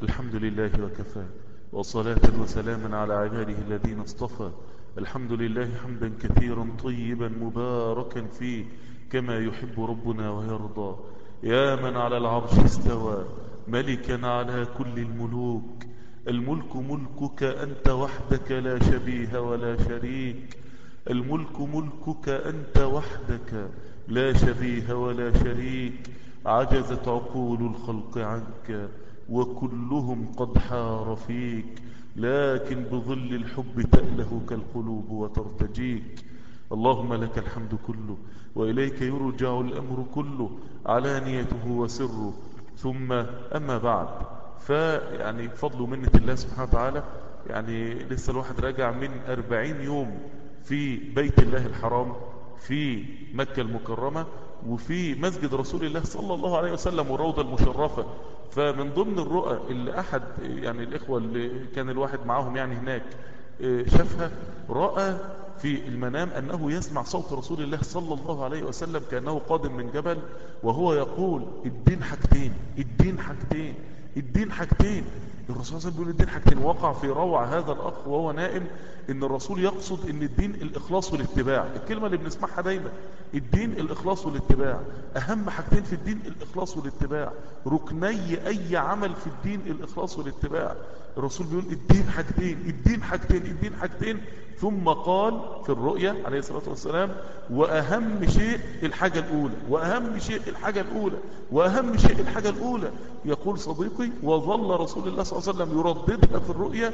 الحمد لله وكفى وصلاة وسلاما على عباده الذين اصطفى الحمد لله حمدا كثيرا طيبا مباركا فيه كما يحب ربنا ويرضى يا من على العرش استوى ملكا على كل الملوك الملك ملكك أنت وحدك لا شبيه ولا شريك الملك ملكك أنت وحدك لا شبيه ولا شريك عجزت عقول الخلق عنك وكلهم قد حار فيك لكن بظل الحب تألهك القلوب وترتجيك اللهم لك الحمد كله وإليك يرجع الأمر كله علانيته وسره ثم أما بعد فيعني فضل منة الله سبحانه وتعالى يعني لسه الواحد راجع من أربعين يوم في بيت الله الحرام في مكة المكرمة وفي مسجد رسول الله صلى الله عليه وسلم والروضة المشرفة فمن ضمن الرؤى اللي أحد يعني الإخوة اللي كان الواحد معاهم يعني هناك شافها رأى في المنام أنه يسمع صوت رسول الله صلى الله عليه وسلم كأنه قادم من جبل وهو يقول الدين حاجتين الدين حاجتين الدين حاجتين الرسول صلى الله عليه وسلم بيقول الدين حاجتين وقع في روع هذا الأخ وهو نائم ان الرسول يقصد ان الدين الإخلاص والاتباع الكلمة اللي بنسمعها دايما الدين الإخلاص والاتباع أهم حاجتين في الدين الإخلاص والاتباع ركني أي عمل في الدين الإخلاص والاتباع الرسول بيقول الدين حاجتين الدين حاجتين الدين حاجتين ثم قال في الرؤيا عليه الصلاة والسلام وأهم شيء الحاجة الأولى وأهم شيء الحاجة الأولى وأهم شيء الحاجة الأولى يقول صديقي وظل رسول الله صلى الله عليه وسلم يرددها في الرؤيا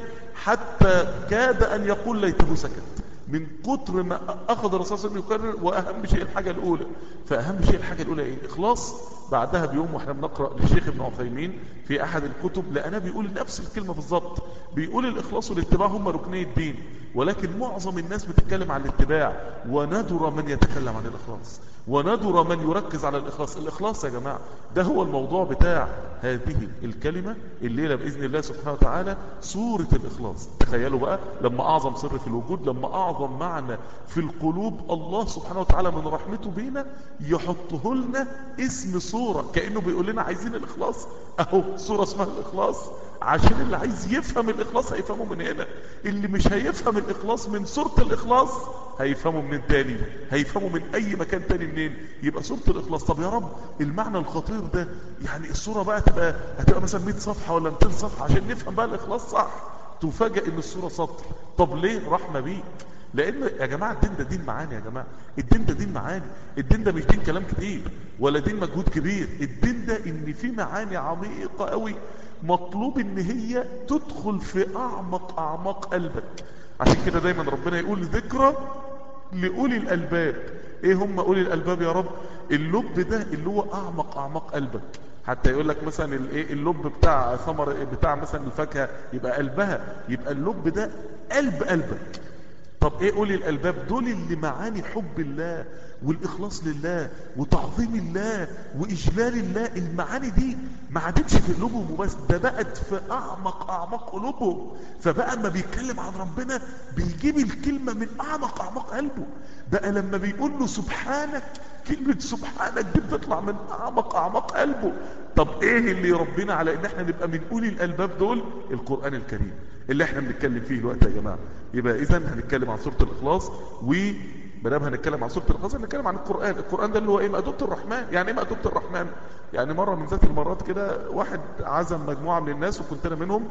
حتى كاد أن يقول ليته سكت من كتر ما أخذ الرسول صلى الله عليه وسلم يكرر وأهم شيء الحاجة الأولى فأهم شيء الحاجة الأولى إيه الإخلاص بعدها بيوم واحنا بنقرأ للشيخ ابن عثيمين في أحد الكتب لأنه بيقول نفس الكلمة بالظبط بيقول الإخلاص والاتباع هم ركني الدين ولكن معظم الناس بتتكلم عن الاتباع وندر من يتكلم عن الإخلاص وندر من يركز على الإخلاص الإخلاص يا جماعة ده هو الموضوع بتاع هذه الكلمة الليلة بإذن الله سبحانه وتعالى سورة الإخلاص تخيلوا بقى لما أعظم سر في الوجود لما أعظم معنى في القلوب الله سبحانه وتعالى من رحمته بينا يحطه لنا اسم صورة كأنه بيقول لنا عايزين الإخلاص أهو صورة اسمها الإخلاص عشان اللي عايز يفهم الإخلاص هيفهمه من هنا اللي مش هيفهم الإخلاص من سورة الإخلاص هيفهمه من تاني هيفهمه من أي مكان تاني منين يبقى سورة الإخلاص طب يا رب المعنى الخطير ده يعني الصورة بقى تبقى هتبقى مثلا 100 صفحة ولا 200 صفحة عشان نفهم بقى الإخلاص صح تفاجئ ان الصورة سطر طب ليه رحمة بيك لان يا جماعة الدين ده دين معاني يا جماعة الدين ده دين معاني الدين ده مش دين كلام كتير ولا دين مجهود كبير الدين ده ان في معاني عميقة قوي مطلوب ان هي تدخل في اعمق اعماق قلبك عشان كده دايما ربنا يقول ذكرى لأولي الألباب ايه هم أولي الألباب يا رب اللب ده اللي هو اعمق اعماق قلبك حتى يقول لك مثلا الايه اللب بتاع ثمر بتاع مثلا الفاكهه يبقى قلبها يبقى اللب ده قلب قلبك طب ايه اولي الالباب دول اللي معاني حب الله والاخلاص لله وتعظيم الله واجلال الله المعاني دي ما عادتش في قلوبهم وبس ده بقت في اعمق اعماق قلوبهم فبقى لما بيتكلم عن ربنا بيجيب الكلمه من اعمق اعماق قلبه بقى لما بيقول له سبحانك كلمه سبحانك دي بتطلع من اعمق اعماق قلبه طب ايه اللي يربينا على ان احنا نبقى من اولي الالباب دول القران الكريم اللي احنا بنتكلم فيه الوقت يا جماعه يبقى اذا هنتكلم عن سوره الاخلاص و مادام هنتكلم عن سوره الاخلاص هنتكلم عن القران القران ده اللي هو ايه مأدبة الرحمن يعني ايه مأدبة الرحمن يعني مره من ذات المرات كده واحد عزم مجموعه من الناس وكنت انا منهم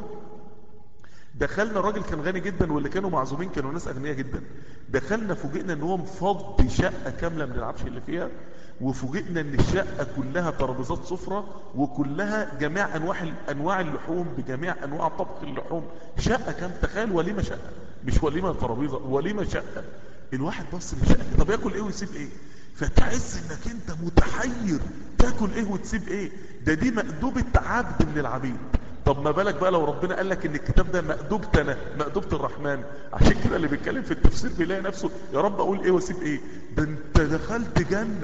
دخلنا الراجل كان غني جدا واللي كانوا معزومين كانوا ناس اغنياء جدا دخلنا فوجئنا ان هو مفضي شقه كامله من العفش اللي فيها وفوجئنا ان الشقه كلها ترابيزات سفره وكلها جميع انواع انواع اللحوم بجميع انواع طبخ اللحوم شقه كام تخيل وليمه شقه مش وليمه ترابيزه وليمه شقه الواحد بص للشقه طب ياكل ايه ويسيب ايه فتحس انك انت متحير تاكل ايه وتسيب ايه ده دي مأدوبة عبد من العبيد طب ما بالك بقى لو ربنا قال لك ان الكتاب ده مأدوبتنا مأدوبة الرحمن عشان كده اللي بيتكلم في التفسير بيلاقي نفسه يا رب اقول ايه واسيب ايه ده انت دخلت جنة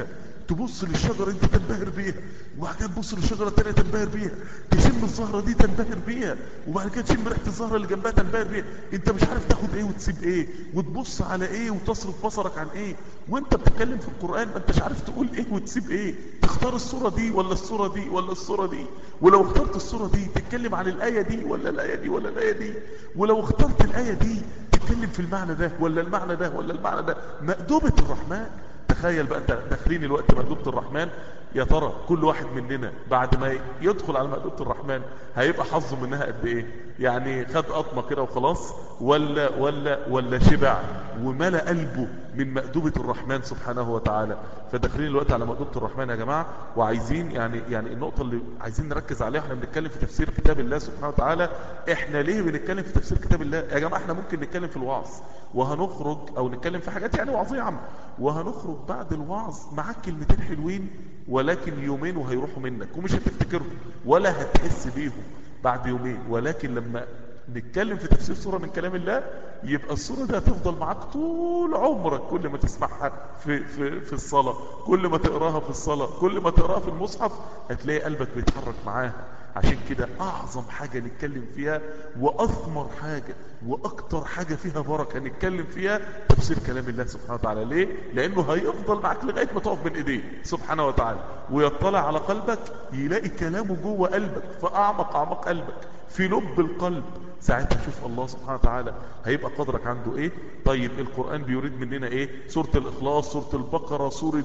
تبص للشجرة دي تنبهر بيها وبعد كده تبص للشجرة التانية تنبهر بيها تشم الزهرة دي تنبهر بيها وبعد كده تشم ريحة الزهرة اللي جنبها تنبهر بيها انت مش عارف تاخد ايه وتسيب ايه وتبص على ايه وتصرف بصرك عن ايه وانت بتتكلم في القرآن ما انتش عارف تقول ايه وتسيب ايه تختار الصورة دي ولا الصورة دي ولا الصورة دي ولو اخترت الصورة دي تتكلم عن الآية دي ولا الآية دي ولا الآية دي ولو اخترت الآية دي تتكلم في المعنى ده ولا المعنى ده ولا المعنى ده مأدوبة الرحمن تخيل بقى انت داخلين الوقت مأدوبة الرحمن يا ترى كل واحد مننا بعد ما يدخل على مأدوبة الرحمن هيبقى حظه منها قد ايه يعني خد قطمة كده وخلاص ولا ولا ولا شبع وملأ قلبه من مأدوبة الرحمن سبحانه وتعالى فداخلين الوقت على مأدوبة الرحمن يا جماعة وعايزين يعني يعني النقطة اللي عايزين نركز عليها احنا بنتكلم في تفسير كتاب الله سبحانه وتعالى احنا ليه بنتكلم في تفسير كتاب الله يا جماعة احنا ممكن نتكلم في الوعظ وهنخرج او نتكلم في حاجات يعني وعظية عامة وهنخرج بعد الوعظ معاك كلمتين حلوين ولكن يومين وهيروحوا منك ومش هتفتكرهم ولا هتحس بيهم بعد يومين ولكن لما نتكلم في تفسير سورة من كلام الله يبقى السورة دي هتفضل معاك طول عمرك كل ما تسمعها في, في, في الصلاة كل ما تقراها في الصلاة كل ما تقراها في المصحف هتلاقي قلبك بيتحرك معاها عشان كده اعظم حاجة نتكلم فيها واثمر حاجة واكتر حاجة فيها بركة نتكلم فيها تفسير كلام الله سبحانه وتعالى ليه لانه هيفضل معك لغاية ما تقف بين ايديه سبحانه وتعالى ويطلع على قلبك يلاقي كلامه جوه قلبك في اعمق اعماق قلبك في لب القلب ساعتها شوف الله سبحانه وتعالى هيبقى قدرك عنده ايه طيب القرآن بيريد مننا ايه سورة الاخلاص سورة البقرة سورة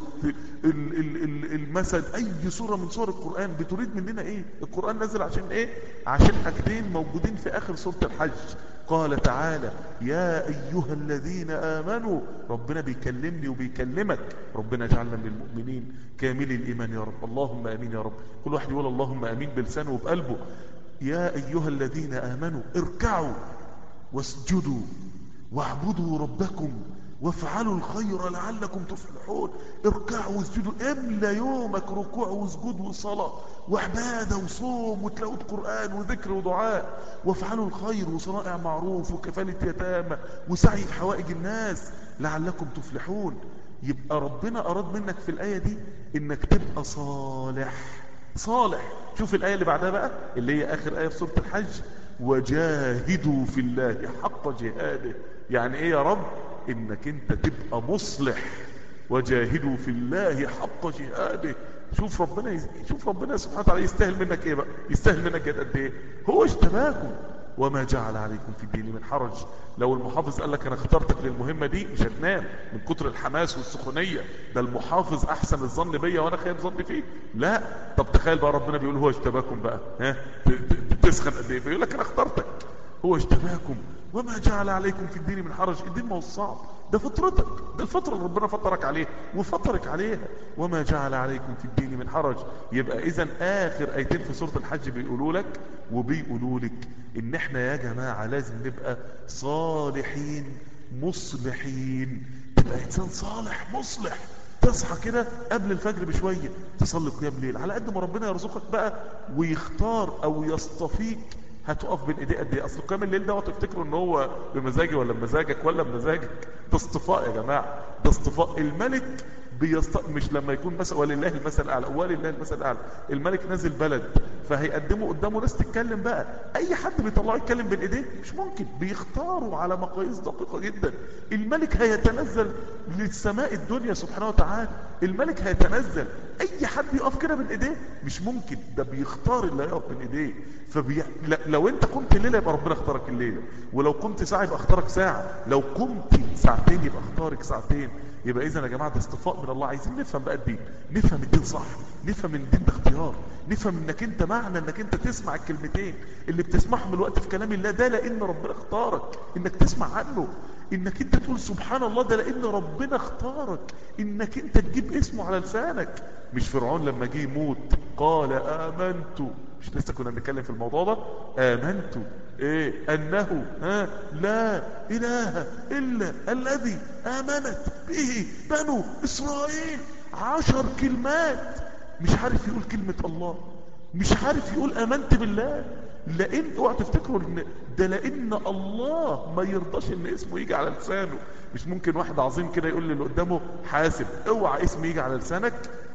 ال ال ال المثل اي سورة من سور القرآن بتريد مننا ايه القرآن نزل عشان ايه عشان حاجتين موجودين في اخر سورة الحج قال تعالى يا ايها الذين امنوا ربنا بيكلمني وبيكلمك ربنا اجعلنا من المؤمنين كامل الايمان يا رب اللهم امين يا رب كل واحد يقول اللهم امين بلسانه وبقلبه يا أيها الذين آمنوا اركعوا واسجدوا واعبدوا ربكم وافعلوا الخير لعلكم تفلحون اركعوا واسجدوا املى يومك ركوع وسجود وصلاة وعبادة وصوم وتلاوة قرآن وذكر ودعاء وافعلوا الخير وصنائع معروف وكفالة يتامى وسعي في حوائج الناس لعلكم تفلحون يبقى ربنا أراد منك في الآية دي انك تبقى صالح صالح شوف الآية اللي بعدها بقى اللي هي آخر آية في سورة الحج وجاهدوا في الله حق جهاده يعني ايه يا رب انك انت تبقى مصلح وجاهدوا في الله حق جهاده شوف ربنا يز... شوف ربنا سبحانه وتعالى يستاهل منك ايه بقى يستاهل منك قد ايه هو اجتباكم وما جعل عليكم في الدين من حرج لو المحافظ قال لك انا اخترتك للمهمة دي مش هتنام من كتر الحماس والسخونية ده المحافظ احسن الظن بيا وانا خير ظن فيه لا طب تخيل بقى ربنا بيقول هو اجتباكم بقى ها تسخن قد ايه بيقول لك انا اخترتك هو اجتباكم وما جعل عليكم في الدين من حرج الدين ما هو صعب ده فطرتك ده الفطرة اللي ربنا فطرك عليها وفطرك عليها وما جعل عليكم في الدين من حرج يبقى اذا اخر ايتين في سورة الحج بيقولوا لك وبيقولوا لك ان احنا يا جماعة لازم نبقى صالحين مصلحين تبقى انسان صالح مصلح تصحى كده قبل الفجر بشوية تصلي قيام ليل على قد ما ربنا يرزقك بقى ويختار او يصطفيك هتقف بين ايديه قد ايه اصل قيام الليل ده تفتكروا ان هو بمزاجي ولا بمزاجك ولا بمزاجك ده اصطفاء يا جماعه ده اصطفاء الملك بيست... مش لما يكون مثلا ولله المثل الاعلى ولله المثل الاعلى الملك نازل بلد فهيقدموا قدامه ناس تتكلم بقى اي حد بيطلعه يتكلم بين ايديه مش ممكن بيختاروا على مقاييس دقيقه جدا الملك هيتنزل للسماء الدنيا سبحانه وتعالى الملك هيتنزل اي حد يقف كده بين ايديه مش ممكن ده بيختار اللي هيقف بين ايديه فبي... لو انت قمت الليله يبقى ربنا اختارك الليله ولو قمت ساعه يبقى اختارك ساعه لو قمت ساعتين يبقى اختارك ساعتين يبقى اذا يا جماعه ده اصطفاء من الله عايزين نفهم بقى الدين نفهم الدين صح نفهم ان الدين ده اختيار نفهم انك انت معنى انك انت تسمع الكلمتين اللي بتسمعهم الوقت في كلام الله ده لان ربنا اختارك انك تسمع عنه انك انت تقول سبحان الله ده لان ربنا اختارك انك انت تجيب اسمه على لسانك مش فرعون لما جه يموت قال امنت مش لسه كنا بنتكلم في الموضوع ده امنت ايه انه ها لا اله الا الذي امنت به بنو اسرائيل عشر كلمات مش عارف يقول كلمة الله مش عارف يقول امنت بالله لان اوعى تفتكروا ان ده لان الله ما يرضاش ان اسمه يجي على لسانه مش ممكن واحد عظيم كده يقول للي قدامه حاسب اوعى اسمي يجي على لسانك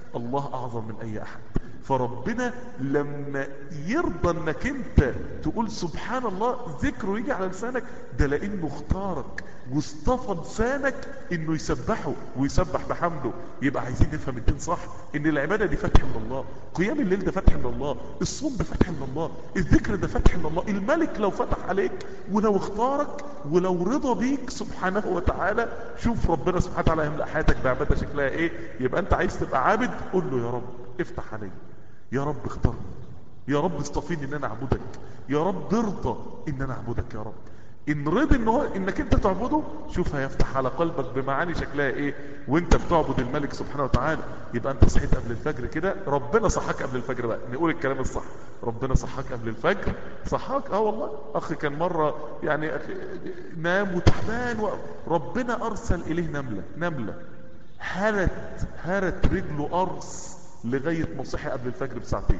الله اعظم من اي احد فربنا لما يرضى انك انت تقول سبحان الله ذكره يجي على لسانك ده لانه اختارك واصطفى لسانك انه يسبحه ويسبح بحمده يبقى عايزين نفهم الدين صح ان العباده دي فتح من الله قيام الليل ده فتح من الله الصوم ده فتح من الله الذكر ده فتح من الله الملك لو فتح عليك ولو اختارك ولو رضى بيك سبحانه وتعالى شوف ربنا سبحانه وتعالى يملأ حياتك بعباده شكلها ايه يبقى انت عايز تبقى عابد قول له يا رب افتح علي يا رب اختارني يا رب اصطفيني ان انا اعبدك يا رب ارضى ان انا اعبدك يا رب ان رضي ان هو انك انت تعبده شوف هيفتح على قلبك بمعاني شكلها ايه وانت بتعبد الملك سبحانه وتعالى يبقى انت صحيت قبل الفجر كده ربنا صحاك قبل الفجر بقى نقول الكلام الصح ربنا صحاك قبل الفجر صحاك اه والله اخي كان مرة يعني أخي نام وتعبان ربنا ارسل اليه نملة نملة هرت هرت رجله قرص لغاية ما صحي قبل الفجر بساعتين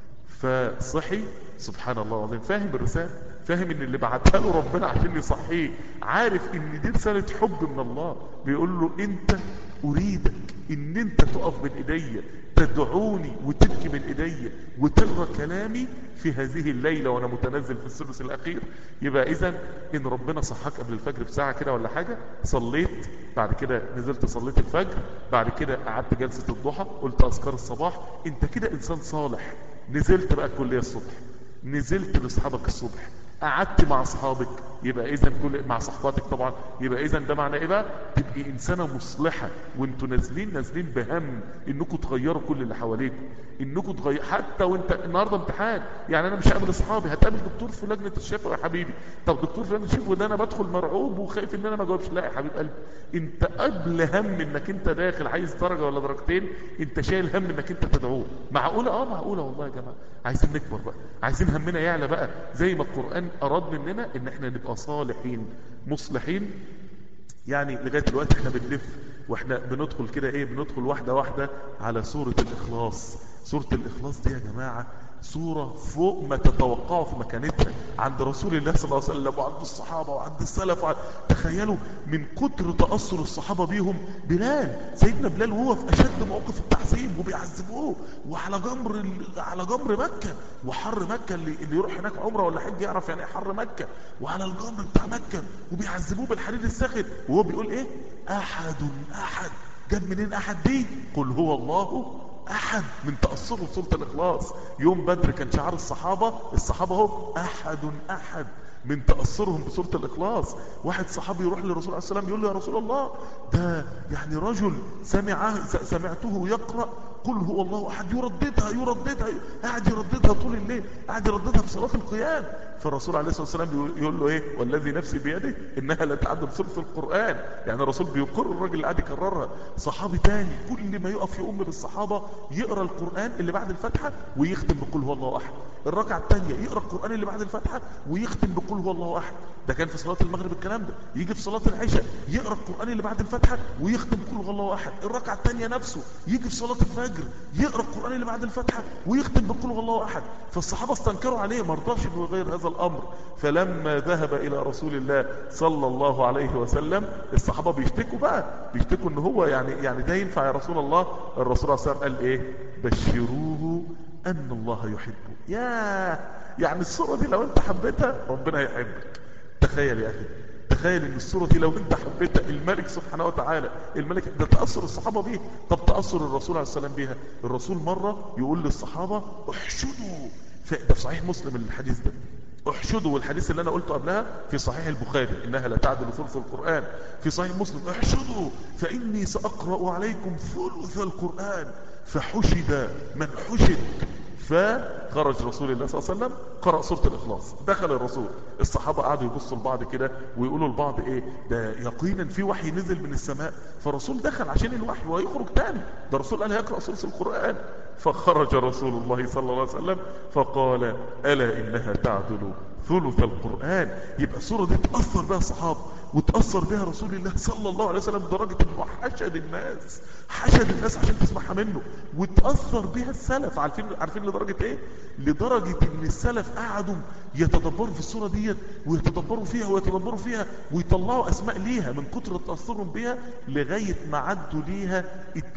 فصحي سبحان الله العظيم فاهم الرسالة فاهم ان اللي بعتها له ربنا عشان يصحيه عارف ان دي رسالة حب من الله بيقول له انت اريدك ان انت تقف بين ايديا تدعوني وتبكي من ايديا وتلغى كلامي في هذه الليلة وانا متنزل في الثلث الاخير يبقى اذا ان ربنا صحاك قبل الفجر بساعة كده ولا حاجة صليت بعد كده نزلت صليت الفجر بعد كده قعدت جلسة الضحى قلت اذكار الصباح انت كده انسان صالح نزلت بقى الكلية الصبح نزلت لاصحابك الصبح قعدت مع اصحابك يبقى اذا كل مع صحباتك طبعا يبقى اذا ده معنى ايه بقى تبقي انسانه مصلحه وانتوا نازلين نازلين بهم انكم تغيروا كل اللي حواليكم انكم تغير حتى وانت النهارده امتحان يعني انا مش هقابل اصحابي هتقابل دكتور في لجنه الشفا يا حبيبي طب دكتور في لجنه الشفا ده انا بدخل مرعوب وخايف ان انا ما اجاوبش لا يا حبيب قلبي انت قبل هم انك انت داخل عايز درجه ولا درجتين انت شايل هم انك انت تدعوه معقوله اه معقوله والله يا جماعه عايزين نكبر بقى عايزين همنا يعلى بقى زي ما القران اراد مننا ان احنا نبقى صالحين مصلحين يعني لغايه دلوقتي احنا بنلف واحنا بندخل كده ايه بندخل واحده واحده على سوره الاخلاص سوره الاخلاص دي يا جماعه صورة فوق ما تتوقعوا في مكانتها عند رسول الله صلى الله عليه وسلم وعند الصحابة وعند السلف وعند تخيلوا من كتر تأثر الصحابة بيهم بلال سيدنا بلال وهو في أشد موقف التعذيب وبيعذبوه وعلى جمر ال- على جمر مكة وحر مكة اللي, اللي يروح هناك عمره ولا حج يعرف يعني ايه حر مكة وعلى الجمر بتاع مكة وبيعذبوه بالحديد الساخن وهو بيقول ايه أحد أحد جاب منين أحد دي قل هو الله احد من تأثره بسورة الاخلاص يوم بدر كان شعار الصحابة الصحابة هو احد احد من تأثرهم بسورة الاخلاص واحد صحابي يروح للرسول عليه السلام يقول له يا رسول الله ده يعني رجل سمعه س- سمعته يقرأ قل هو الله احد يرددها يرددها قاعد يرددها طول الليل قاعد يرددها في صلاة القيام فالرسول عليه الصلاة والسلام بيقول- يقول له ايه والذي نفسي بيده انها لا تعدل ثلث القرآن يعني الرسول بيقر الراجل اللي قاعد يكررها صحابي تاني كل ما يقف يقوم بالصحابة يقرأ القرآن اللي بعد الفاتحة ويختم بقول هو الله احد الركعة التانية يقرأ القرآن اللي بعد الفاتحة ويختم بقول هو الله احد ده كان في صلاة المغرب الكلام ده يجي في صلاة العشاء يقرأ القرآن اللي بعد الفاتحة ويختم بقول هو الله احد الركعة التانية نفسه يجي في صلاة الفجر يقرأ القرآن اللي بعد الفاتحة ويختم بقول هو الله احد فالصحابة استنكروا عليه ما رضاش انه يغير هذا الامر فلما ذهب الى رسول الله صلى الله عليه وسلم الصحابة بيشتكوا بقى بيشتكوا ان هو يعني يعني ده ينفع يا رسول الله الرسول عليه الصلاة والسلام قال ايه بشروه ان الله يحبه يا يعني الصورة دي لو انت حبيتها ربنا هيحبك تخيل يا اخي تخيل ان الصورة دي لو انت حبيتها الملك سبحانه وتعالى الملك ده تأثر الصحابة بيه طب تأثر الرسول عليه السلام بيها الرسول مرة يقول للصحابة احشدوا ف- ده في صحيح مسلم الحديث ده احشدوا والحديث اللي انا قلته قبلها في صحيح البخاري انها لا تعدل ثلث القرآن في صحيح مسلم احشدوا فاني ساقرأ عليكم ثلث القرآن فحشد من حشد فخرج رسول الله صلى الله عليه وسلم قرأ سورة الإخلاص دخل الرسول الصحابة قعدوا يبصوا لبعض كده ويقولوا لبعض ايه ده يقينا في وحي نزل من السماء فالرسول دخل عشان الوحي ويخرج تاني ده الرسول قال هيقرأ سورة القرآن فخرج رسول الله صلى الله عليه وسلم فقال ألا إنها تعدل ثلث القرآن يبقى السورة دي تأثر بها الصحابة وتأثر بها رسول الله صلى الله عليه وسلم لدرجة انه حشد الناس حشد الناس عشان تسمعها منه وتأثر بها السلف عارفين عارفين لدرجة ايه لدرجة ان السلف قعدوا يتدبروا في الصورة ديت ويتدبروا فيها ويتدبروا فيها ويطلعوا اسماء ليها من كتر تأثرهم بها لغاية ما عدوا ليها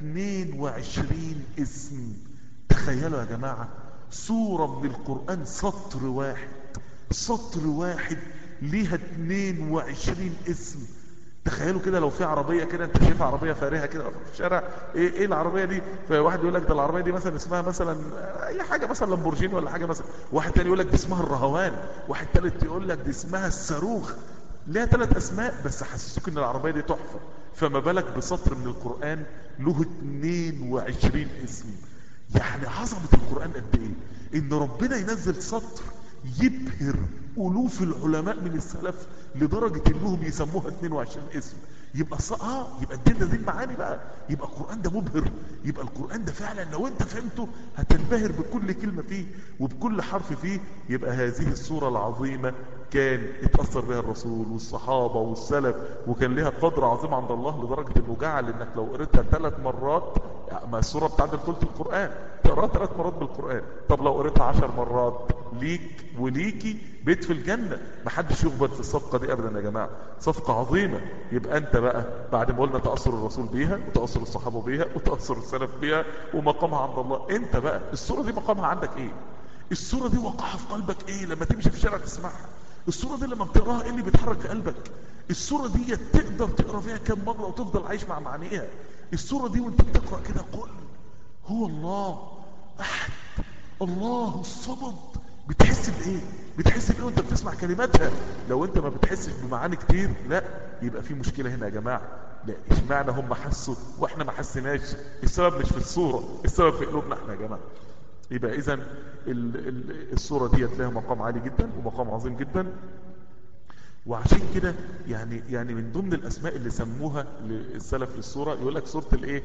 22 اسم تخيلوا يا جماعة سورة من القرآن سطر واحد سطر واحد ليها 22 اسم تخيلوا كده لو في عربية كده انت شايف عربية فارهة كده في الشارع ايه, ايه العربية دي فواحد يقول لك ده العربية دي مثلا اسمها مثلا اي حاجة مثلا لامبورجيني ولا حاجة مثلا واحد تاني يقول لك دي اسمها الرهوان واحد تالت يقول لك دي اسمها الصاروخ ليها ثلاث اسماء بس حسسوك ان العربية دي تحفة فما بالك بسطر من القرآن له 22 اسم يعني عظمة القرآن قد ايه ان ربنا ينزل سطر يبهر ألوف العلماء من السلف لدرجة انهم يسموها 22 اسم يبقى ص... اه يبقى الدين ده دين معاني بقى يبقى القرآن ده مبهر يبقى القرآن ده فعلا لو انت فهمته هتنبهر بكل كلمة فيه وبكل حرف فيه يبقى هذه السورة العظيمة كان اتأثر بها الرسول والصحابة والسلف وكان لها قدر عظيم عند الله لدرجة انه جعل انك لو قريتها ثلاث مرات ما السورة بتعدل ثلث القرآن تقراها ثلاث مرات بالقرآن طب لو قريتها عشر مرات ليك وليكي بيت في الجنة محدش يخبط في الصفقة دي ابدا يا جماعة صفقة عظيمة يبقى انت بقى بعد ما قلنا تأثر الرسول بيها وتأثر الصحابة بيها وتأثر السلف بيها ومقامها عند الله انت بقى السورة دي مقامها عندك ايه السورة دي وقعها في قلبك ايه لما تمشي في الشارع تسمعها السورة دي لما بتقراها ايه اللي بيتحرك في قلبك السورة دي تقدر تقرا فيها كم مرة وتفضل عايش مع معانيها السورة دي وانت بتقرا كده قل هو الله احد الله الصمد بتحس بايه بتحس بايه وانت بتسمع كلماتها لو انت ما بتحسش بمعاني كتير لا يبقى في مشكلة هنا يا جماعة لا اشمعنى هم حسوا واحنا ما حسيناش السبب مش في الصورة السبب في قلوبنا احنا يا جماعة يبقى اذا الصورة ديت لها مقام عالي جدا ومقام عظيم جدا وعشان كده يعني يعني من ضمن الاسماء اللي سموها للسلف للصورة يقول لك صورة الايه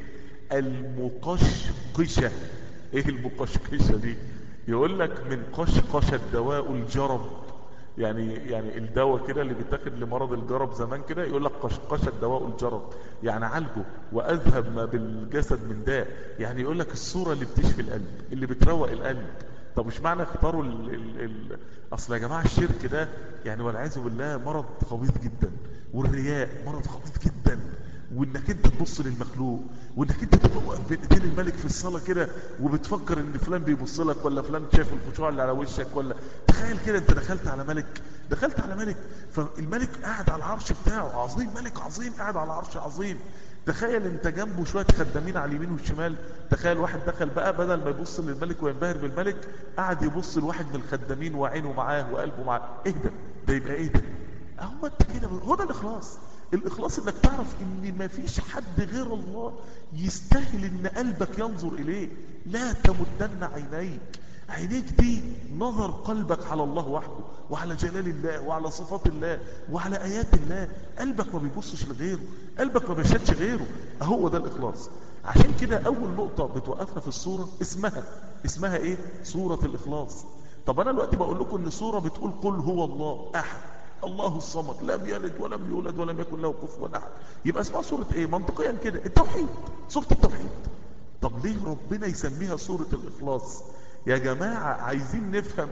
المقشقشة ايه المقشقشة دي يقول لك من قشقش الدواء الجرب يعني يعني الدواء كده اللي بيتاخد لمرض الجرب زمان كده يقول لك قشقش الدواء الجرب يعني عالجه واذهب ما بالجسد من داء يعني يقول لك الصورة اللي بتشفي القلب اللي بتروق القلب طب مش معنى اختاروا ال ال ال اصل يا جماعة الشرك ده يعني والعياذ بالله مرض خبيث جدا والرياء مرض خبيث جدا وانك انت تبص للمخلوق وانك انت تبقى واقف بين ايدين الملك في الصلاه كده وبتفكر ان فلان بيبص لك ولا فلان شايف الخشوع اللي على وشك ولا تخيل كده انت دخلت على ملك دخلت على ملك فالملك قاعد على العرش بتاعه عظيم ملك عظيم قاعد على عرش عظيم تخيل انت جنبه شويه خدامين على اليمين والشمال تخيل واحد دخل بقى بدل ما يبص للملك وينبهر بالملك قعد يبص لواحد من الخدامين وعينه معاه وقلبه معاه ايه ده ده يبقى ايه ده اهو انت كده هو ده الاخلاص الاخلاص انك تعرف ان ما فيش حد غير الله يستاهل ان قلبك ينظر اليه لا تمدن عينيك عينيك دي نظر قلبك على الله وحده وعلى جلال الله وعلى صفات الله وعلى ايات الله قلبك ما بيبصش لغيره قلبك ما بيشهدش غيره اهو ده الاخلاص عشان كده اول نقطة بتوقفنا في الصورة اسمها اسمها ايه صورة الاخلاص طب انا دلوقتي بقول لكم ان الصورة بتقول قل هو الله احد الله الصمد لم يلد ولم يولد ولم يكن له كفوا احد يبقى اسمها سوره ايه منطقيا كده التوحيد سوره التوحيد طب ليه ربنا يسميها سوره الاخلاص يا جماعه عايزين نفهم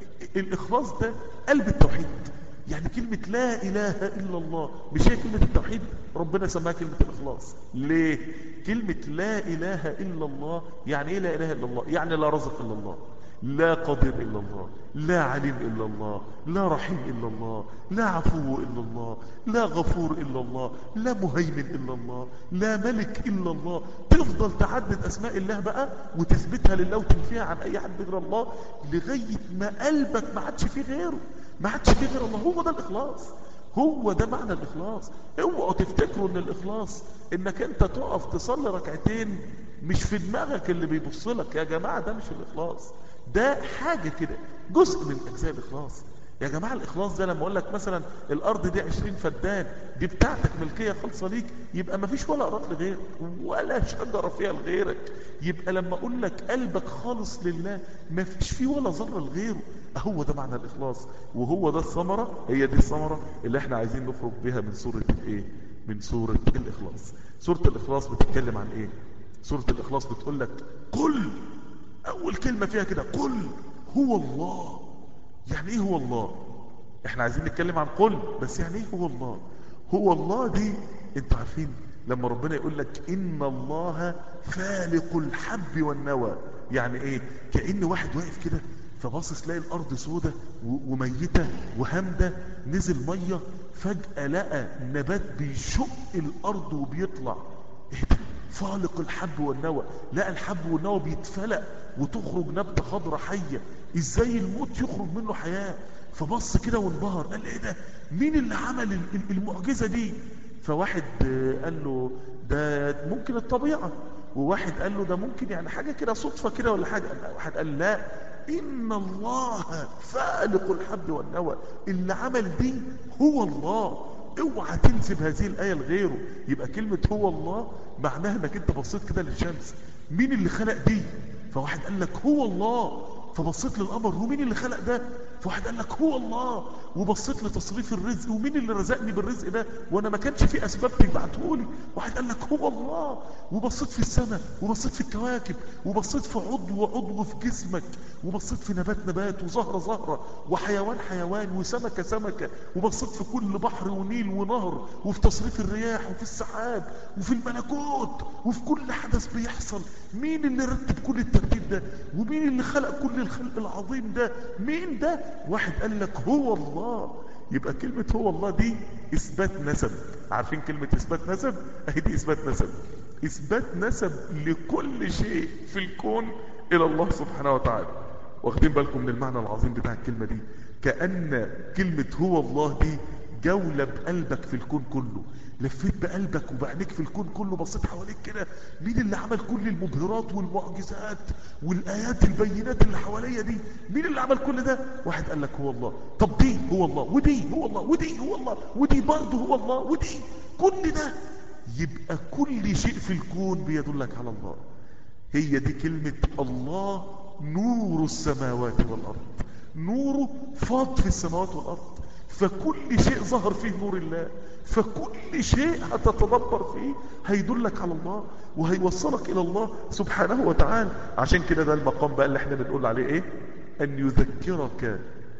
الاخلاص ده قلب التوحيد يعني كلمة لا إله إلا الله مش هي كلمة التوحيد ربنا سماها كلمة الإخلاص ليه كلمة لا إله إلا الله يعني إيه لا إله إلا الله يعني لا رزق إلا الله لا قدير إلا الله لا عليم إلا الله لا رحيم إلا الله لا عفو إلا الله لا غفور إلا الله لا مهيمن إلا الله لا ملك إلا الله تفضل تعدد أسماء الله بقى وتثبتها لله وتنفيها عن أي حد غير الله لغاية ما قلبك ما عادش فيه غيره ما عادش فيه غير الله هو ده الإخلاص هو ده معنى الإخلاص اوعوا تفتكروا ان الإخلاص انك انت تقف تصلي ركعتين مش في دماغك اللي بيبص لك يا جماعة ده مش الإخلاص ده حاجة كده جزء من أجزاء الإخلاص يا جماعة الإخلاص ده لما أقول لك مثلا الأرض دي 20 فدان دي بتاعتك ملكية خالصة ليك يبقى ما فيش ولا أراض لغيرك ولا شجرة فيها لغيرك يبقى لما أقول لك قلبك خالص لله ما فيش فيه ولا ذرة لغيره هو ده معنى الاخلاص وهو ده الثمرة هي دي الثمرة اللي احنا عايزين نخرج بها من سورة الايه من سورة الاخلاص سورة الاخلاص بتتكلم عن ايه سورة الاخلاص بتقول لك قل اول كلمة فيها كده قل هو الله يعني ايه هو الله احنا عايزين نتكلم عن قل بس يعني ايه هو الله هو الله دي انتوا عارفين لما ربنا يقول لك ان الله فالق الحب والنوى يعني ايه كأن واحد واقف كده فباصص تلاقي الارض سودة وميتة وهامدة نزل مية فجأة لقى نبات بيشق الارض وبيطلع ايه ده فالق الحب والنوى لقى الحب والنوى بيتفلق وتخرج نبتة خضرة حية ازاي الموت يخرج منه حياة فبص كده وانبهر قال ايه ده مين اللي عمل المعجزة دي فواحد قال له ده ممكن الطبيعة وواحد قال له ده ممكن يعني حاجة كده صدفة كده ولا حاجة واحد قال لا إن الله فالق الحب والنوى اللي عمل دي هو الله اوعى تنسب هذه الآية لغيره يبقى كلمة هو الله معناها انك انت بصيت كده للشمس مين اللي خلق دي فواحد قال لك هو الله فبصيت للقمر هو مين اللي خلق ده فواحد قال لك هو الله وبصيت لتصريف الرزق ومين اللي رزقني بالرزق ده وانا ما كانش في اسباب تبعته لي واحد قال لك هو الله وبصيت في السماء وبصيت في الكواكب وبصيت في عضو عضو في جسمك وبصيت في نبات نبات وزهرة زهرة وحيوان حيوان وسمكة سمكة وبصيت في كل بحر ونيل ونهر وفي تصريف الرياح وفي السحاب وفي الملكوت وفي كل حدث بيحصل مين اللي رتب كل الترتيب ده ومين اللي خلق كل الخلق العظيم ده مين ده واحد قال لك هو الله يبقى كلمة هو الله دي إثبات نسب عارفين كلمة إثبات نسب أهي دي إثبات نسب إثبات نسب لكل شيء في الكون إلى الله سبحانه وتعالى واخدين بالكم من المعنى العظيم بتاع الكلمة دي كأن كلمة هو الله دي جولة بقلبك في الكون كله لفيت بقلبك وبعينيك في الكون كله بصيت حواليك كده مين اللي عمل كل المبهرات والمعجزات والآيات البينات اللي حواليا دي مين اللي عمل كل ده واحد قال لك هو الله طب دي هو الله ودي هو الله ودي هو الله ودي برضه هو الله ودي كل ده يبقى كل شيء في الكون بيدلك على الله هي دي كلمة الله نور السماوات والأرض نوره فاض في السماوات والأرض فكل شيء ظهر فيه نور الله فكل شيء هتتدبر فيه هيدلك على الله وهيوصلك إلى الله سبحانه وتعالى عشان كده ده المقام بقى اللي احنا بنقول عليه ايه أن يذكرك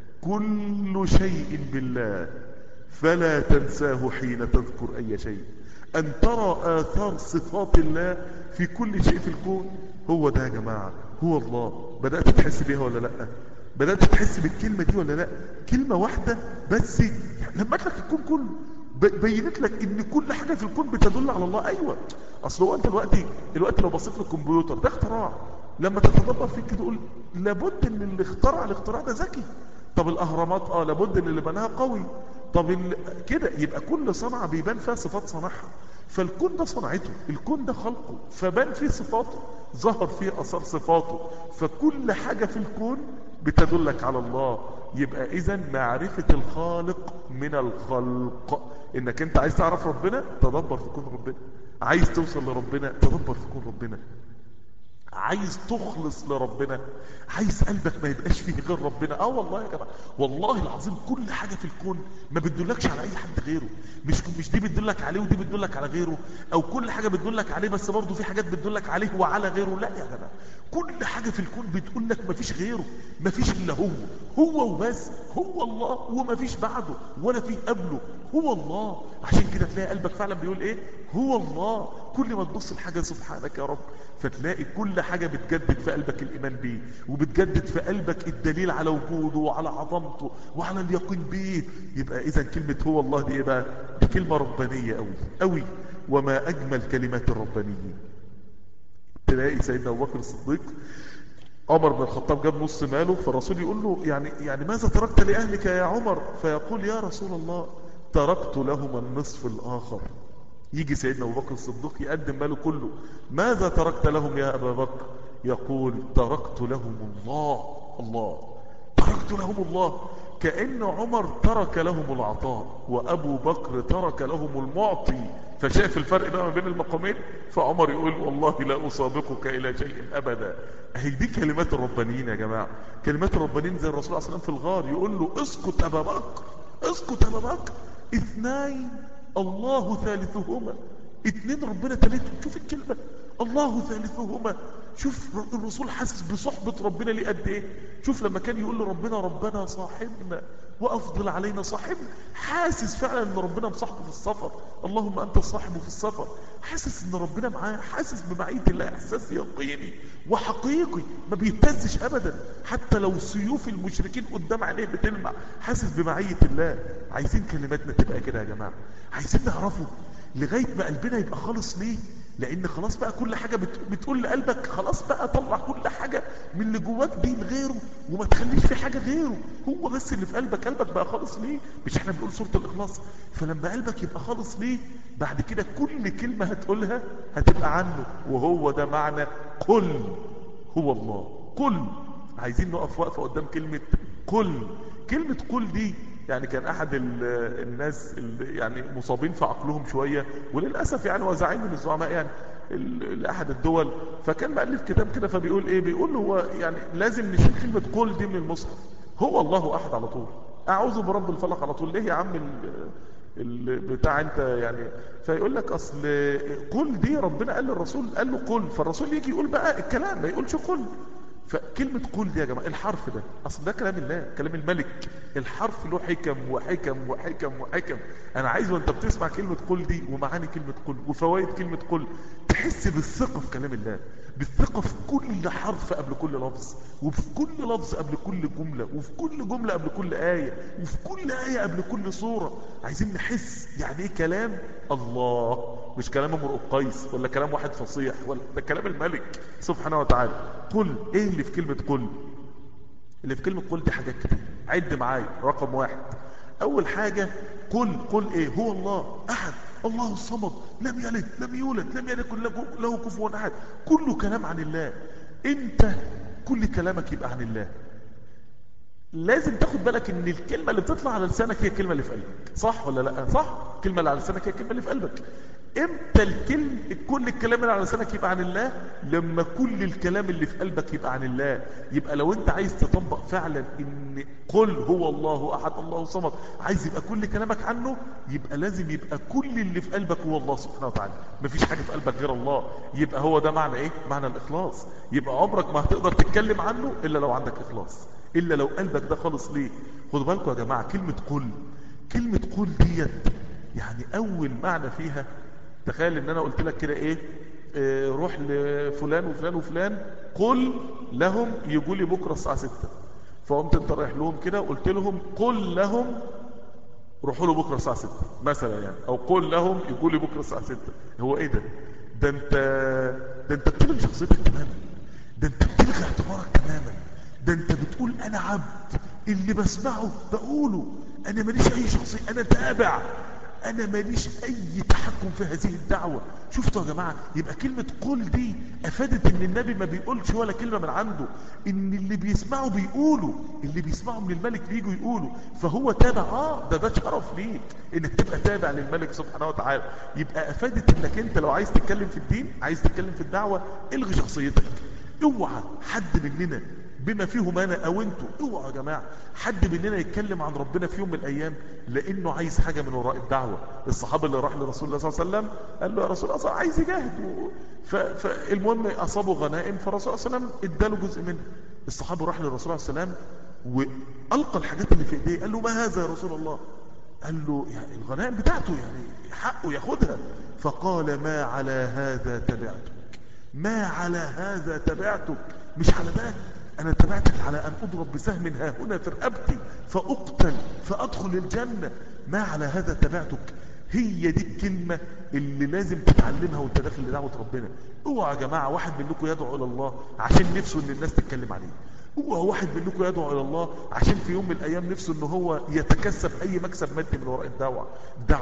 كل شيء بالله فلا تنساه حين تذكر أي شيء أن ترى آثار صفات الله في كل شيء في الكون هو ده يا جماعة هو الله بدأت تحس بيها ولا لأ بدأت تحس بالكلمة دي ولا لا كلمة واحدة بس لما لك الكون كله بينت لك ان كل حاجة في الكون بتدل على الله ايوه اصل هو انت دلوقتي دلوقتي لو بصيت للكمبيوتر ده اختراع لما تتدبر فيه كده تقول لابد ان اللي اخترع الاختراع ده ذكي طب الاهرامات اه لابد ان اللي بناها قوي طب كده يبقى كل صنعة بيبان فيها صفات صنعها فالكون ده صنعته الكون ده خلقه فبان فيه صفاته ظهر فيه اثار صفاته فكل حاجة في الكون بتدلك على الله يبقى اذا معرفة الخالق من الخلق انك انت عايز تعرف ربنا تدبر في كون ربنا عايز توصل لربنا تدبر في كون ربنا عايز تخلص لربنا عايز قلبك ما يبقاش فيه غير ربنا اه والله يا جماعه والله العظيم كل حاجه في الكون ما بتدلكش على اي حد غيره مش مش دي بتدلك عليه ودي بتدلك على غيره او كل حاجه بتدلك عليه بس برضه في حاجات بتدلك عليه وعلى غيره لا يا جماعه كل حاجه في الكون بتقول لك ما فيش غيره ما فيش الا هو هو وبس هو الله وما فيش بعده ولا في قبله هو الله عشان كده تلاقي قلبك فعلا بيقول ايه هو الله كل ما تبص لحاجه سبحانك يا رب فتلاقي كل حاجة بتجدد في قلبك الإيمان بيه وبتجدد في قلبك الدليل على وجوده وعلى عظمته وعلى اليقين بيه يبقى إذا كلمة هو الله دي إيه بقى دي كلمة ربانية قوي قوي وما أجمل كلمات الربانيين تلاقي سيدنا أبو بكر الصديق عمر بن الخطاب جاب نص ماله فالرسول يقول له يعني يعني ماذا تركت لأهلك يا عمر فيقول يا رسول الله تركت لهم النصف الآخر يجي سيدنا أبو بكر الصديق يقدم ماله كله ماذا تركت لهم يا أبا بكر يقول تركت لهم الله الله تركت لهم الله كأن عمر ترك لهم العطاء وأبو بكر ترك لهم المعطي فشاف الفرق بقى ما بين المقامين فعمر يقول والله لا أسابقك إلى شيء أبدا هي دي كلمات الربانيين يا جماعة كلمات الربانيين زي الرسول عليه الصلاة والسلام في الغار يقول له اسكت أبا بكر اسكت أبا بكر اثنين الله ثالثهما اتنين ربنا ثالثهم شوف الكلمة الله ثالثهما شوف الرسول حاسس بصحبة ربنا ليه قد ايه شوف لما كان يقول لربنا ربنا صاحبنا وافضل علينا صاحبنا حاسس فعلا ان ربنا مصاحبه في السفر اللهم انت صاحبه في السفر حاسس ان ربنا معاه حاسس بمعية الله احساس يقيني وحقيقي ما بيهتزش ابدا حتى لو سيوف المشركين قدام عينيه بتلمع حاسس بمعية الله عايزين كلماتنا تبقى كده يا جماعة عايزين نعرفه لغاية ما قلبنا يبقى خالص ليه لان خلاص بقى كل حاجة بت... بتقول لقلبك خلاص بقى طلع كل حاجة من اللي جواك دي لغيره وما تخليش في حاجة غيره هو بس اللي في قلبك قلبك بقى خالص ليه مش احنا بنقول سورة الاخلاص فلما قلبك يبقى خالص ليه بعد كده كل كلمة هتقولها هتبقى عنه وهو ده معنى قل هو الله قل عايزين نقف وقفة قدام كلمة قل كلمة قل دي يعني كان احد الناس اللي يعني مصابين في عقلهم شوية وللأسف يعني هو زعيم من الزعماء يعني لأحد الدول فكان مألف كتاب كده فبيقول ايه بيقول هو يعني لازم نشيل كلمة قل دي من المصحف هو الله احد على طول اعوذ برب الفلق على طول ليه يا عم ال بتاع انت يعني فيقول لك اصل قل دي ربنا قال للرسول قال له قل فالرسول يجي يقول بقى الكلام ما يقولش قل فكلمة قل دي يا جماعة الحرف ده اصل ده كلام الله كلام الملك الحرف له حكم وحكم وحكم وحكم انا عايز وانت بتسمع كلمة قل دي ومعاني كلمة قل وفوائد كلمة قل تحس بالثقة في كلام الله بالثقة في كل حرف قبل كل لفظ وفي كل لفظ قبل كل جملة وفي كل جملة قبل كل آية وفي كل آية قبل كل صورة عايزين نحس يعني ايه كلام الله مش كلام امرؤ قيس ولا كلام واحد فصيح ولا ده كلام الملك سبحانه وتعالى قل ايه اللي في كلمة قل اللي في كلمة قل دي حاجات كتير عد معايا رقم واحد اول حاجة قل قل ايه هو الله احد الله الصمد لم يلد لم يولد لم يكن له كفوا احد كله كلام عن الله انت كل كلامك يبقى عن الله لازم تاخد بالك ان الكلمة اللي بتطلع على لسانك هي الكلمة اللي في قلبك صح ولا لا صح الكلمة اللي على لسانك هي الكلمة اللي في قلبك امتى الكلم كل الكلام اللي على لسانك يبقى عن الله لما كل الكلام اللي في قلبك يبقى عن الله يبقى لو انت عايز تطبق فعلا ان قل هو الله احد الله صمد عايز يبقى كل كلامك عنه يبقى لازم يبقى كل اللي في قلبك هو الله سبحانه وتعالى مفيش حاجة في قلبك غير الله يبقى هو ده معنى ايه معنى الاخلاص يبقى عمرك ما هتقدر تتكلم عنه الا لو عندك اخلاص الا لو قلبك ده خالص ليه خدوا بالكم يا جماعة كلمة قل كلمة قل ديت يعني اول معنى فيها تخيل ان انا قلت لك كده ايه اه روح لفلان وفلان وفلان قل لهم يجوا لي بكره الساعه 6 فقمت انت رايح لهم كده وقلت لهم قل لهم روحوا له بكره الساعه 6 مثلا يعني او قل لهم يجوا لي بكره الساعه 6 هو ايه ده ده انت ده انت بتلغي شخصيتك تماما ده انت بتلغي اعتبارك تماما ده انت بتقول انا عبد اللي بسمعه بقوله انا ماليش اي شخصيه انا تابع انا ماليش اي تحكم في هذه الدعوة شفتوا يا جماعة يبقى كلمة قل دي افادت ان النبي ما بيقولش ولا كلمة من عنده ان اللي بيسمعوا بيقولوا اللي بيسمعوا من الملك بيجوا يقولوا فهو تابع اه ده ده شرف ليك انك تبقى تابع للملك سبحانه وتعالى يبقى افادت انك انت لو عايز تتكلم في الدين عايز تتكلم في الدعوة الغي شخصيتك اوعى حد مننا بما فيهم انا او انتوا اوعوا يا جماعه حد مننا يتكلم عن ربنا في يوم من الايام لانه عايز حاجه من وراء الدعوه الصحابي اللي راح لرسول الله صلى الله عليه وسلم قال له يا رسول الله عايز يجاهد ف... فالمهم اصابوا غنائم فالرسول صلى الله عليه وسلم اداله جزء منها الصحابي راح للرسول صلى الله عليه وسلم والقى الحاجات اللي في ايديه قال له ما هذا يا رسول الله قال له يعني الغنائم بتاعته يعني حقه ياخدها فقال ما على هذا تبعتك ما على هذا تبعتك مش على ده انا تبعتك على ان اضرب بسهم ها هنا في رقبتي فاقتل فادخل الجنة ما على هذا تبعتك هي دي الكلمة اللي لازم تتعلمها وانت داخل لدعوة ربنا اوعى يا جماعة واحد منكم يدعو الى الله عشان نفسه ان الناس تتكلم عليه اوعى واحد منكم يدعو الى الله عشان في يوم من الايام نفسه ان هو يتكسب اي مكسب مادي من وراء الدعوة الدعوة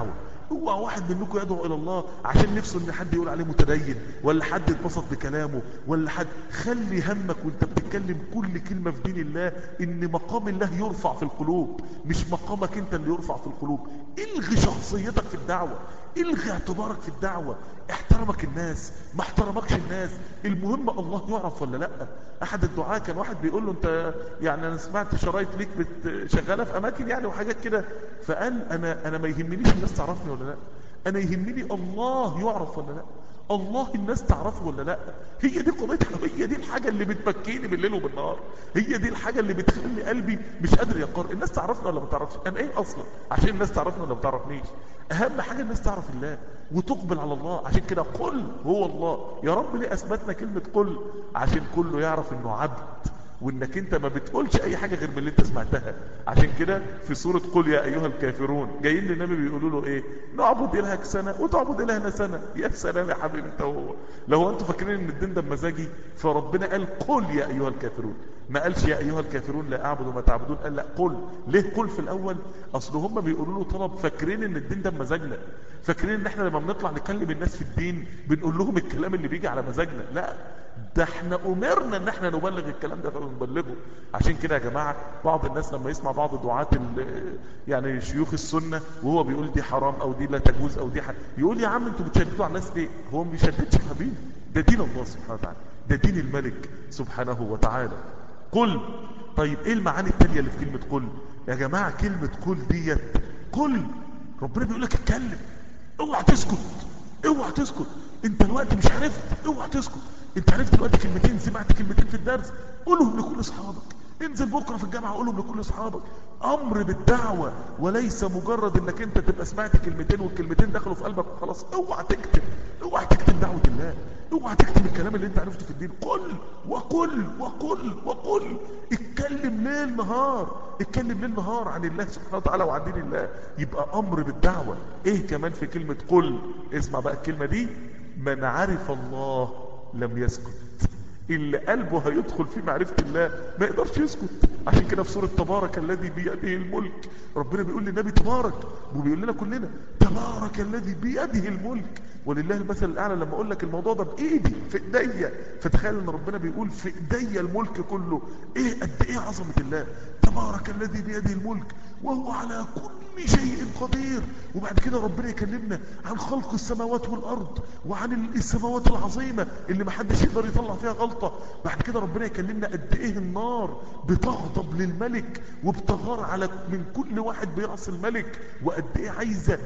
اوعى واحد منكم يدعو الى الله عشان نفسه ان حد يقول عليه متدين ولا حد يتبسط بكلامه ولا حد خلي همك وانت بتتكلم كل كلمة في دين الله ان مقام الله يرفع في القلوب مش مقامك انت اللي يرفع في القلوب الغي شخصيتك في الدعوة الغي اعتبارك في الدعوة احترمك الناس ما احترمكش الناس المهم الله يعرف ولا لا احد الدعاة كان واحد بيقول له انت يعني انا سمعت شرايط ليك بت- شغالة في اماكن يعني وحاجات كده فقال انا انا ما يهمنيش الناس تعرفني ولا لا انا يهمني الله يعرف ولا لا الله الناس تعرفه ولا لا هي دي قضيتها هي دي الحاجة اللي بتبكيني بالليل وبالنهار هي دي الحاجة اللي بتخلي قلبي مش قادر يقر الناس تعرفنا ولا ما تعرفش انا ايه اصلا عشان الناس تعرفنا ولا ما تعرفنيش اهم حاجة الناس تعرف الله وتقبل على الله عشان كده قل هو الله يا رب ليه اثبتنا كلمة قل عشان كله يعرف انه عبد وانك انت ما بتقولش اي حاجة غير من اللي انت سمعتها عشان كده في سورة قل يا ايها الكافرون جايين للنبي بيقولوا له ايه نعبد الهك سنة وتعبد الهنا سنة يا سلام يا حبيبي انت وهو لو انتوا فاكرين ان الدين ده بمزاجي فربنا قال قل يا ايها الكافرون ما قالش يا ايها الكافرون لا اعبد وما تعبدون قال لا قل ليه قل في الاول اصل هم بيقولوا له طلب فاكرين ان الدين ده بمزاجنا فاكرين ان احنا لما بنطلع نكلم الناس في الدين بنقول لهم الكلام اللي بيجي على مزاجنا لا ده احنا امرنا ان احنا نبلغ الكلام ده فبنبلغه عشان كده يا جماعة بعض الناس لما يسمع بعض دعاة ال- يعني شيوخ السنة وهو بيقول دي حرام او دي لا تجوز او دي حرام يقول يا عم انتوا بتشددوا على الناس ليه هو ما بيشددش يا حبيبي ده دين الله سبحانه وتعالى ده دين الملك سبحانه وتعالى قل طيب ايه المعاني التانية اللي في كلمة قل يا جماعة كلمة قل ديت قل ربنا بيقول لك اتكلم اوعى تسكت اوعى تسكت انت الوقت مش عرفت اوعى تسكت انت عرفت دلوقتي كلمتين سمعت كلمتين في الدرس قولهم لكل اصحابك انزل بكره في الجامعه قولهم لكل اصحابك امر بالدعوه وليس مجرد انك انت تبقى سمعت كلمتين والكلمتين دخلوا في قلبك وخلاص اوعى تكتب اوعى تكتب دعوه الله اوعى تكتب الكلام اللي انت عرفته في الدين قل وقل وقل وقل اتكلم ليل نهار اتكلم ليل نهار عن الله سبحانه وتعالى وعن دين الله يبقى امر بالدعوه ايه كمان في كلمه قل اسمع بقى الكلمه دي من عرف الله لم يسكت اللي قلبه هيدخل في معرفة الله ما يقدرش يسكت عشان كده في سورة تبارك الذي بيده الملك ربنا بيقول للنبي تبارك وبيقول لنا كلنا تبارك الذي بيده الملك ولله المثل الأعلى لما أقول لك الموضوع ده بإيدي في إيديا فتخيل إن ربنا بيقول في إيديا الملك كله إيه قد إيه عظمة الله تبارك الذي بيده الملك وهو على كل شيء قدير وبعد كده ربنا يكلمنا عن خلق السماوات والأرض وعن السماوات العظيمة اللي محدش يقدر يطلع فيها غلطة بعد كده ربنا يكلمنا قد ايه النار بتغضب للملك وبتغار على من كل واحد بيعصي الملك وقد ايه عايزة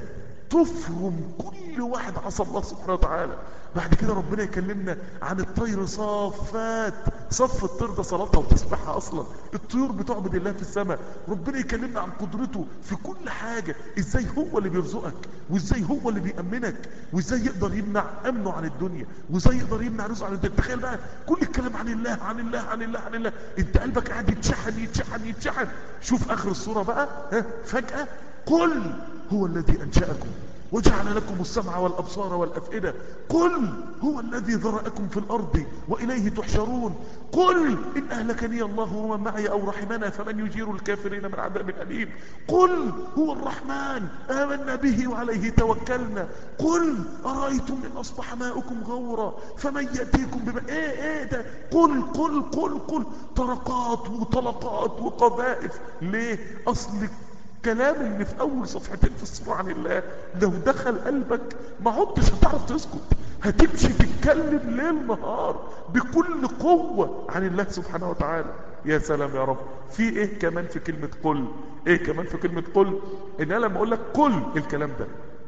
تفرم كل واحد عصى الله سبحانه وتعالى بعد كده ربنا يكلمنا عن الطير صافات صف الطير ده صلاتها وتسبحها اصلا الطيور بتعبد الله في السماء ربنا يكلمنا عن قدرته في كل حاجة ازاي هو اللي بيرزقك وازاي هو اللي بيأمنك وازاي يقدر يمنع امنه عن الدنيا وازاي يقدر يمنع رزقه عن الدنيا تخيل بقى كل الكلام عن الله عن الله عن الله عن الله انت قلبك قاعد يتشحن يتشحن يتشحن شوف اخر الصورة بقى ها فجأة قل هو الذي انشأكم وجعل لكم السمع والأبصار والأفئدة قل هو الذي ذرأكم في الأرض وإليه تحشرون قل إن أهلكني الله ومن معي أو رحمنا فمن يجير الكافرين من عذاب أليم قل هو الرحمن آمنا به وعليه توكلنا قل أرأيتم إن أصبح ماؤكم غورا فمن يأتيكم بما إيه إيه ده قل قل قل قل طرقات وطلقات وقذائف ليه أصل الكلام اللي في اول صفحتين في الصورة عن الله لو دخل قلبك ما عدتش هتعرف تسكت هتمشي تتكلم ليل نهار بكل قوة عن الله سبحانه وتعالى يا سلام يا رب في ايه كمان في كلمة قل ايه كمان في كلمة قل ان انا لما اقول لك قل الكلام ده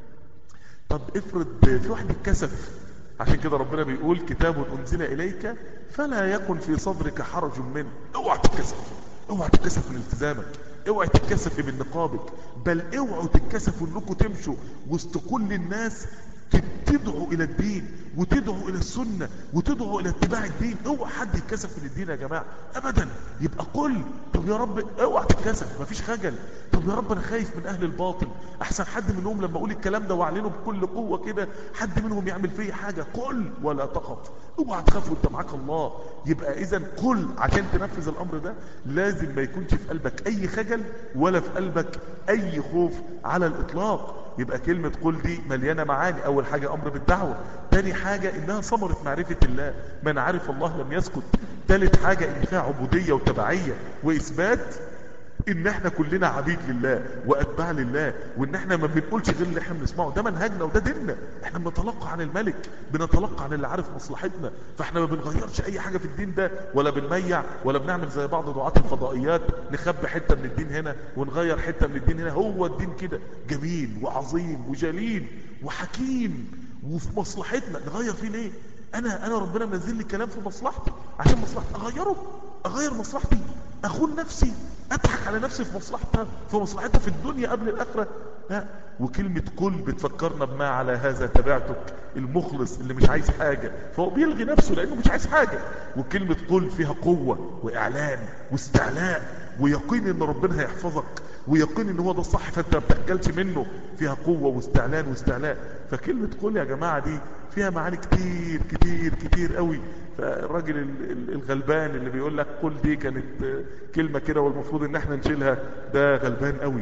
طب افرض في واحد اتكسف عشان كده ربنا بيقول كتاب انزل اليك فلا يكن في صدرك حرج منه اوعى تتكسف اوعى تتكسف من التزامك اوعى تتكسفي من نقابك بل اوعوا تتكسفوا انكم تمشوا وسط كل الناس تدعوا الى الدين وتدعوا الى السنة وتدعوا الى اتباع الدين اوعى حد يتكسف من الدين يا جماعة ابدا يبقى قل طب يا رب اوعى تتكسف مفيش خجل طب يا رب انا خايف من اهل الباطل احسن حد منهم لما اقول الكلام ده واعلنه بكل قوة كده حد منهم يعمل فيه حاجة قل ولا تخف اوعى تخاف وانت معاك الله يبقى اذا قل عشان تنفذ الامر ده لازم ما يكونش في قلبك اي خجل ولا في قلبك اي خوف على الاطلاق يبقى كلمة قل دي مليانة معاني اول حاجة امر بالدعوة تاني حاجة انها ثمرة معرفة الله من عرف الله لم يسكت تالت حاجة ان فيها عبودية وتبعية واثبات ان احنا كلنا عبيد لله واتباع لله وان احنا ما بنقولش غير اللي احنا بنسمعه ده منهجنا وده ديننا احنا بنتلقى عن الملك بنتلقى عن اللي عارف مصلحتنا فاحنا ما بنغيرش اي حاجة في الدين ده ولا بنميع ولا بنعمل زي بعض دعاة الفضائيات نخبي حتة من الدين هنا ونغير حتة من الدين هنا هو الدين كده جميل وعظيم وجليل وحكيم وفي مصلحتنا نغير فيه ليه انا انا ربنا منزل لي كلام في مصلحتي عشان مصلحتي اغيره اغير مصلحتي اخون نفسي اضحك على نفسي في مصلحتها في مصلحتها في الدنيا قبل الاخره لا وكلمه كل بتفكرنا بما على هذا تبعتك المخلص اللي مش عايز حاجه فهو بيلغي نفسه لانه مش عايز حاجه وكلمه قل فيها قوه واعلان واستعلاء ويقين ان ربنا هيحفظك ويقين ان هو ده الصح فانت ما بتاكلش منه فيها قوه واستعلان واستعلاء فكلمه قل يا جماعه دي فيها معاني كتير كتير كتير قوي فالراجل ال- ال- الغلبان اللي بيقول لك قل دي كانت كلمه كده والمفروض ان احنا نشيلها ده غلبان قوي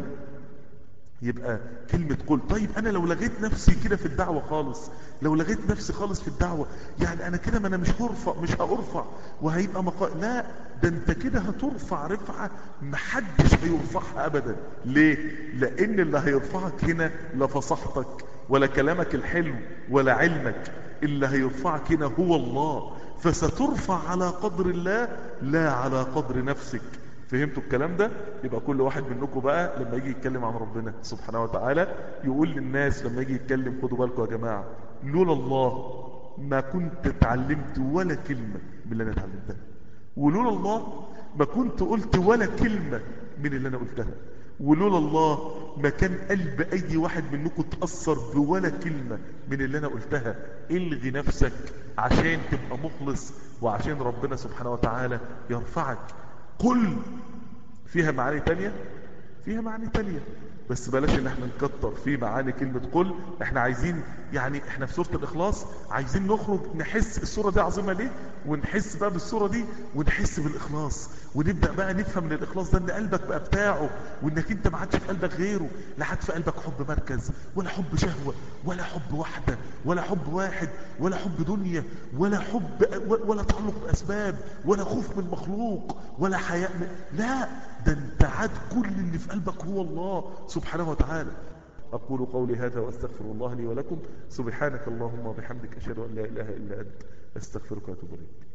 يبقى كلمة قل طيب أنا لو لغيت نفسي كده في الدعوة خالص لو لغيت نفسي خالص في الدعوة يعني أنا كده ما أنا مش هرفع مش هأرفع وهيبقى مقا لا ده أنت كده هترفع رفعة محدش هيرفعها أبدا ليه؟ لأن اللي هيرفعك هنا لا فصحتك ولا كلامك الحلو ولا علمك اللي هيرفعك هنا هو الله فسترفع على قدر الله لا على قدر نفسك فهمتوا الكلام ده يبقى كل واحد منكم بقى لما يجي يتكلم عن ربنا سبحانه وتعالى يقول للناس لما يجي يتكلم خدوا بالكم يا جماعة لولا الله ما كنت اتعلمت ولا كلمة من اللي انا اتعلمتها ولولا الله ما كنت قلت ولا كلمة من اللي انا قلتها ولولا الله ما كان قلب اي واحد منكم اتأثر بولا كلمة من اللي انا قلتها الغي نفسك عشان تبقى مخلص وعشان ربنا سبحانه وتعالى يرفعك قل فيها معاني تانية فيها معاني تانية بس بلاش ان احنا نكتر في معاني كلمة قل احنا عايزين يعني احنا في سورة الاخلاص عايزين نخرج نحس السورة دي عظيمة ليه ونحس بقى بالسورة دي ونحس بالاخلاص ونبدأ بقى نفهم من الاخلاص ده ان قلبك بقى بتاعه وانك انت ما عادش في قلبك غيره لا عاد في قلبك حب مركز ولا حب شهوة ولا حب واحدة ولا حب واحد ولا حب دنيا ولا حب ولا تعلق باسباب ولا خوف من مخلوق ولا حياء من لا ده انت عاد كل اللي في قلبك هو الله سبحانه وتعالى أقول قولي هذا وأستغفر الله لي ولكم سبحانك اللهم وبحمدك أشهد أن لا إله إلا أنت أستغفرك وأتوب إليك